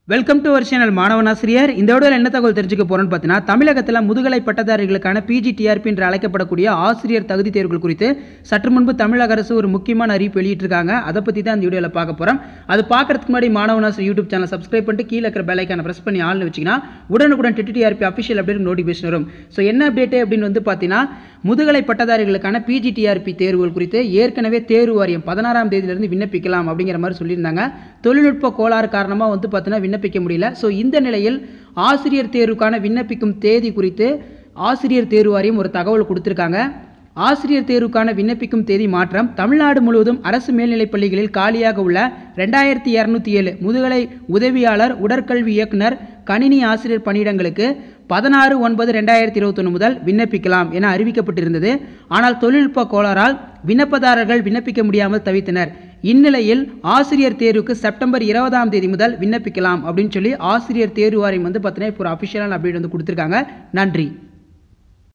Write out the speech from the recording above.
welcome to our channel மாணவனாசிரியர் இந்த வீடியோவில் என்ன தகவல் தெரிஞ்சுக்க போறோம்னு பார்த்தீங்கன்னா தமிழகத்தில் முதுகலை பட்டதாரிகளுக்கான பிஜிடிஆர்பி என்று அழைக்கப்படக்கூடிய ஆசிரியர் தகுதி தேர்வுகள் குறித்து சற்று முன்பு தமிழக அரசு ஒரு முக்கியமான அறிவிப்பு வெளியிட்டிருக்காங்க அதை பற்றி தான் இந்த வீடியோவில் பார்க்க போகிறோம் அது பார்க்கறதுக்கு முன்னாடி மாணவனாசிரியர் யூடியூப் சேனல் சப்ஸ்கிரைப் பண்ணிட்டு கீழே இருக்கிற பெல்லைக்கான ப்ரெஸ் பண்ணி ஆள்னு வச்சிங்கன்னா உடனுக்குடன் டிடிஆர்பி அஃபிஷியல் அப்டேட் நோட்டிஃபிகேஷன் வரும் ஸோ என்ன அப்டேட் அப்படின்னு வந்து பார்த்தீங்கன்னா முதுகலை பட்டதாரிகளுக்கான பிஜிடிஆர்பி தேர்வுகள் குறித்து ஏற்கனவே தேர்வு வாரியம் பதினாறாம் தேதியிலிருந்து விண்ணப்பிக்கலாம் அப்படிங்கிற மாதிரி சொல்லியிருந்தாங்க தொழில்நுட்ப கோளாறு காரணமாக வந்து பார்த்தீங்கன்னா விண்ணப்பிக்க முடியல ஸோ இந்த நிலையில் ஆசிரியர் தேர்வுக்கான விண்ணப்பிக்கும் தேதி குறித்து ஆசிரியர் தேர்வு வாரியம் ஒரு தகவல் கொடுத்துருக்காங்க ஆசிரியர் தேர்வுக்கான விண்ணப்பிக்கும் தேதி மாற்றம் தமிழ்நாடு முழுவதும் அரசு மேல்நிலைப் பள்ளிகளில் காலியாக உள்ள ரெண்டாயிரத்தி இரநூத்தி ஏழு முதுகலை உதவியாளர் உடற்கல்வி இயக்குனர் கணினி ஆசிரியர் பணியிடங்களுக்கு பதினாறு ஒன்பது ரெண்டாயிரத்தி இருபத்தொன்று முதல் விண்ணப்பிக்கலாம் என அறிவிக்கப்பட்டிருந்தது ஆனால் தொழில்நுட்ப கோளாறால் விண்ணப்பதாரர்கள் விண்ணப்பிக்க முடியாமல் தவித்தனர் இந்நிலையில் ஆசிரியர் தேர்வுக்கு செப்டம்பர் இருபதாம் தேதி முதல் விண்ணப்பிக்கலாம் அப்படின்னு சொல்லி ஆசிரியர் தேர்வு வாரியம் வந்து பார்த்தீங்கன்னா இப்போ ஒரு அஃபிஷியலான அப்டேட் வந்து கொடுத்துருக்காங்க நன்றி